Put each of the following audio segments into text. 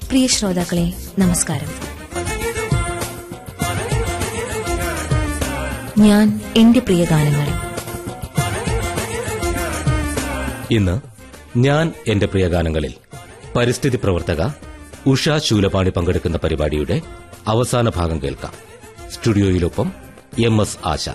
പ്രിയ ശ്രോതാക്കളെ നമസ്കാരം ഞാൻ എന്റെ പ്രിയ ഗാനങ്ങൾ ഇന്ന് ഞാൻ എന്റെ പ്രിയ ഗാനങ്ങളിൽ പരിസ്ഥിതി പ്രവർത്തക ഉഷ ശൂലപാണി പങ്കെടുക്കുന്ന പരിപാടിയുടെ അവസാന ഭാഗം കേൾക്കാം സ്റ്റുഡിയോയിലൊപ്പം M S Asha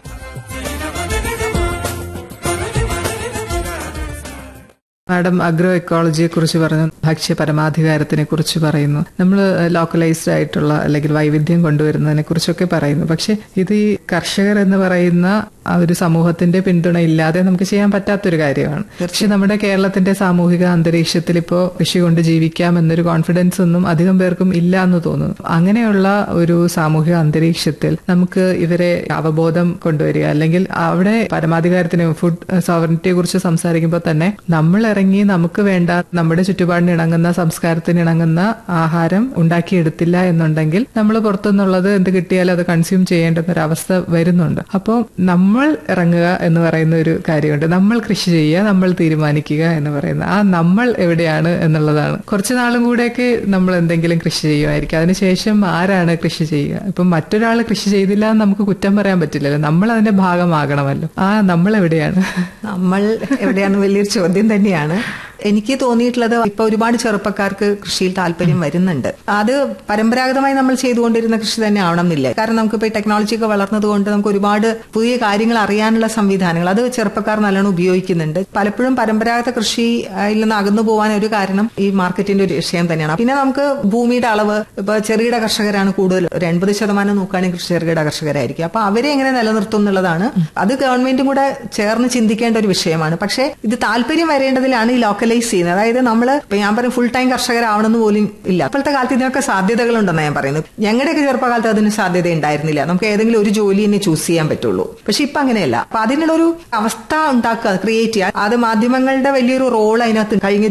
madam agro എക്കോളജിയെ കുറിച്ച് പറഞ്ഞു ഭക്ഷ്യ പരമാധികാരത്തിനെ കുറിച്ച് പറയുന്നു നമ്മൾ ലോക്കലൈസ്ഡ് ആയിട്ടുള്ള അല്ലെങ്കിൽ വൈവിധ്യം കൊണ്ടുവരുന്നതിനെ കുറിച്ചൊക്കെ പറയുന്നു പക്ഷെ ഇത് ഈ കർഷകർ എന്ന് പറയുന്ന ആ ഒരു സമൂഹത്തിന്റെ പിന്തുണ ഇല്ലാതെ നമുക്ക് ചെയ്യാൻ പറ്റാത്തൊരു കാര്യമാണ് പക്ഷെ നമ്മുടെ കേരളത്തിന്റെ സാമൂഹിക അന്തരീക്ഷത്തിൽ ഇപ്പോൾ കൃഷി കൊണ്ട് ജീവിക്കാം എന്നൊരു കോൺഫിഡൻസ് ഒന്നും അധികം പേർക്കും ഇല്ല എന്ന് തോന്നുന്നു അങ്ങനെയുള്ള ഒരു സാമൂഹിക അന്തരീക്ഷത്തിൽ നമുക്ക് ഇവരെ അവബോധം കൊണ്ടുവരിക അല്ലെങ്കിൽ അവിടെ പരമാധികാരത്തിന് ഫുഡ് സോവറിറ്റിയെ കുറിച്ച് സംസാരിക്കുമ്പോൾ തന്നെ നമ്മൾ ഇറങ്ങി നമുക്ക് വേണ്ട നമ്മുടെ ചുറ്റുപാടിന് ഇണങ്ങുന്ന സംസ്കാരത്തിന് ഇണങ്ങുന്ന ആഹാരം ഉണ്ടാക്കിയെടുത്തില്ല എന്നുണ്ടെങ്കിൽ നമ്മൾ പുറത്തുനിന്നുള്ളത് എന്ത് കിട്ടിയാലും അത് കൺസ്യൂം ചെയ്യേണ്ടുന്ന ഒരു അവസ്ഥ വരുന്നുണ്ട് അപ്പോൾ നമ്മൾ ഇറങ്ങുക എന്ന് പറയുന്ന ഒരു കാര്യമുണ്ട് നമ്മൾ കൃഷി ചെയ്യുക നമ്മൾ തീരുമാനിക്കുക എന്ന് പറയുന്ന ആ നമ്മൾ എവിടെയാണ് എന്നുള്ളതാണ് കുറച്ചു നാളും കൂടെയൊക്കെ നമ്മൾ എന്തെങ്കിലും കൃഷി ചെയ്യുമായിരിക്കും അതിനുശേഷം ആരാണ് കൃഷി ചെയ്യുക ഇപ്പം മറ്റൊരാൾ കൃഷി ചെയ്തില്ല എന്ന് നമുക്ക് കുറ്റം പറയാൻ പറ്റില്ലല്ലോ നമ്മൾ അതിന്റെ ഭാഗമാകണമല്ലോ ആ നമ്മൾ എവിടെയാണ് നമ്മൾ എവിടെയാണ് വലിയൊരു ചോദ്യം തന്നെയാണ് എനിക്ക് തോന്നിയിട്ടുള്ളത് ഇപ്പൊ ഒരുപാട് ചെറുപ്പക്കാർക്ക് കൃഷിയിൽ താല്പര്യം വരുന്നുണ്ട് അത് പരമ്പരാഗതമായി നമ്മൾ ചെയ്തുകൊണ്ടിരുന്ന കൃഷി തന്നെ ആവണമെന്നില്ല കാരണം നമുക്കിപ്പോൾ ഈ ടെക്നോളജി ഒക്കെ വളർന്നതുകൊണ്ട് നമുക്ക് ഒരുപാട് പുതിയ കാര്യങ്ങൾ അറിയാനുള്ള സംവിധാനങ്ങൾ അത് ചെറുപ്പക്കാർ നല്ലോണം ഉപയോഗിക്കുന്നുണ്ട് പലപ്പോഴും പരമ്പരാഗത കൃഷിയിൽ നിന്ന് അകന്നു പോകാൻ ഒരു കാരണം ഈ മാർക്കറ്റിന്റെ ഒരു വിഷയം തന്നെയാണ് പിന്നെ നമുക്ക് ഭൂമിയുടെ അളവ് ഇപ്പൊ ചെറുകിട കർഷകരാണ് കൂടുതൽ ഒരു എൺപത് ശതമാനം നോക്കുകയാണെങ്കിൽ കൃഷി ചെറുകിട കർഷകരായിരിക്കും അപ്പൊ അവരെ എങ്ങനെ നിലനിർത്തും എന്നുള്ളതാണ് അത് ഗവൺമെന്റും കൂടെ ചേർന്ന് ചിന്തിക്കേണ്ട ഒരു വിഷയമാണ് പക്ഷേ ഇത് താല്പര്യം വരേണ്ടതിലാണ് ഈ ലോക്കലൈസ് ചെയ്യുന്നത് അതായത് നമ്മൾ ഞാൻ പറയും ഫുൾ ടൈം കർഷകരാവണമെന്ന് പോലും ഇല്ല ഇപ്പോഴത്തെ കാലത്ത് ഇതിനൊക്കെ സാധ്യതകളുണ്ടെന്ന് ഞാൻ പറയുന്നത് ഞങ്ങളുടെയൊക്കെ ചെറുപ്പകാലത്ത് അതിന് സാധ്യത ഉണ്ടായിരുന്നില്ല നമുക്ക് ഏതെങ്കിലും ഒരു ജോലി തന്നെ ചൂസ് ചെയ്യാൻ പറ്റുള്ളൂ പക്ഷെ ഇപ്പൊ അങ്ങനെയല്ല അപ്പൊ അതിനുള്ളൊരു അവസ്ഥ ഉണ്ടാക്കുക ക്രിയേറ്റ് ചെയ്യുക അത് മാധ്യമങ്ങളുടെ വലിയൊരു റോൾ അതിനകത്ത് കഴിഞ്ഞ